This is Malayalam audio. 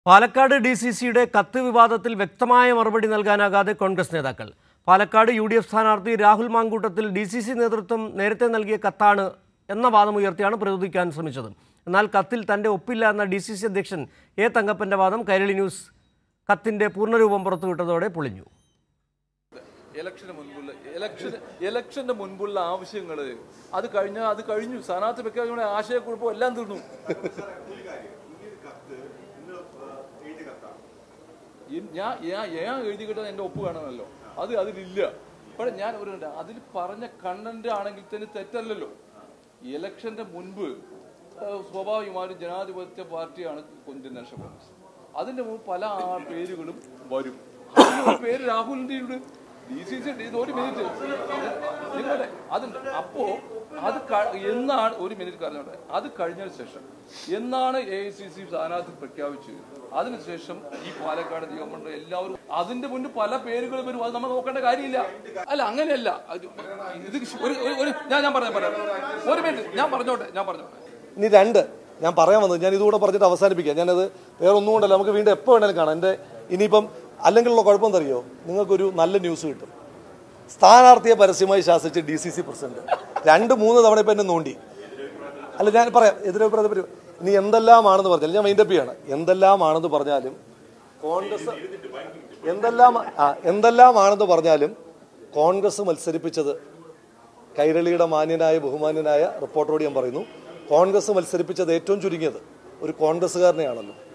പാലക്കാട് ഡി സി സിയുടെ കത്ത് വിവാദത്തിൽ വ്യക്തമായ മറുപടി നൽകാനാകാതെ കോൺഗ്രസ് നേതാക്കൾ പാലക്കാട് യു ഡി എഫ് സ്ഥാനാർത്ഥി Rahul Mamkootathil D C C നേതൃത്വം നേരത്തെ നൽകിയ കത്താണ് എന്ന വാദമുയർത്തിയാണ് പ്രതിരോധിക്കാൻ ശ്രമിച്ചത് എന്നാൽ കത്തിൽ തന്റെ ഒപ്പില്ല എന്ന ഡി സി സി അധ്യക്ഷൻ എ തങ്കപ്പന്റെ വാദം കൈരളി ന്യൂസ് കത്തിന്റെ പൂർണ്ണരൂപം പുറത്തുവിട്ടതോടെ പൊളിഞ്ഞു ഇലക്ഷന് മുൻപുള്ള ഇലക്ഷൻ ഇലക്ഷന്റെ മുൻപുള്ള ആവശ്യങ്ങൾ അത് കഴിഞ്ഞാൽ അത് കഴിഞ്ഞു സ്ഥാനാർത്ഥി പ്രഖ്യാപിക്കുന്ന ആശയക്കുഴപ്പം എല്ലാം തീർന്നു ഈ- ഞാൻ ഞാൻ ഞാൻ എഴുതി കിട്ടാൻ എൻ്റെ ഒപ്പ് കാണണമല്ലോ അത് അതിലില്ല പക്ഷെ ഞാൻ ഒരു മിനിറ്റ്, അതിൽ പറഞ്ഞ കണ്ടന്റ് ആണെങ്കിൽ തന്നെ തെറ്റല്ലല്ലോ ഇലക്ഷന്റെ മുൻപ് ഏഹ്, സ്വാഭാവികമായും ജനാധിപത്യ പാർട്ടിയാണ് ഇന്ത്യൻ നാഷണൽ കോൺഗ്രസ് അതിന്റെ മുമ്പ് പല ആ പേരുകളും വരും അതിലൊരു പേര് രാഹുലിന്റെ ഉണ്ട് ഡി സി സി ഇത് ഒരു മിനിറ്റ് നിങ്ങളുടെ അതുണ്ട് അപ്പോ അത് ക- എന്നാണ് ഒരു മിനിറ്റ് പറഞ്ഞോട്ടെ അത് കഴിഞ്ഞതിന് ശേഷം എന്നാണ് എ ഐ സി സി സ്ഥാനാർത്ഥി പ്രഖ്യാപിച്ചത് അതിനുശേഷം ഈ പാലക്കാട് നിയമമണ്ഡലം എല്ലാവരും അതിന്റെ മുന്നിൽ പല പേരുകൾ വരും അത് നമ്മൾ നോക്കേണ്ട കാര്യമില്ല അല്ല അങ്ങനെയല്ല അത് ഇത് ഒരു ഒരു- ഒരു ഞാൻ ഞാൻ പറയാം പറയാം ഒരു മിനിറ്റ് ഞാൻ പറഞ്ഞോട്ടെ ഞാൻ പറഞ്ഞോട്ടെ ഇനി രണ്ട് ഞാൻ പറയാൻ വന്നത് ഞാൻ ഇതുകൂടെ പറഞ്ഞിട്ട് അവസാനിപ്പിക്കാം ഞാനത് വേറെ ഒന്നും കൊണ്ടല്ല നമുക്ക് വീണ്ടും എപ്പോൾ വേണേലും കാണാം എൻ്റെ ഇനിയിപ്പം അല്ലെങ്കിലുള്ള കുഴപ്പം എന്തറിയോ നിങ്ങൾക്കൊരു നല്ല ന്യൂസ് കിട്ടും സ്ഥാനാർത്ഥിയെ പരസ്യമായി ശാസിച്ച് ഡി സി സി പ്രസിഡന്റ് രണ്ട് മൂന്ന് തവണ ഇപ്പം എന്നെ നോണ്ടി അല്ല ഞാൻ പറയാം എതിരഭിപ്രായത്തെ പറ്റി ഇനി എന്തെല്ലാമാണെന്ന് പറഞ്ഞാലും ഞാൻ മൈൻഡപ്പ് ചെയ്യാണ് എന്തെല്ലാമാണെന്ന് പറഞ്ഞാലും കോൺഗ്രസ് എന്തെല്ലാം ആ എന്തെല്ലാമാണെന്ന് പറഞ്ഞാലും കോൺഗ്രസ് മത്സരിപ്പിച്ചത് കൈരളിയുടെ മാന്യനായ ബഹുമാന്യനായ റിപ്പോർട്ടറോട് ഞാൻ പറയുന്നു കോൺഗ്രസ് മത്സരിപ്പിച്ചത് ഏറ്റവും ചുരുങ്ങിയത് ഒരു കോൺഗ്രസ്സുകാരനെയാണല്ലോ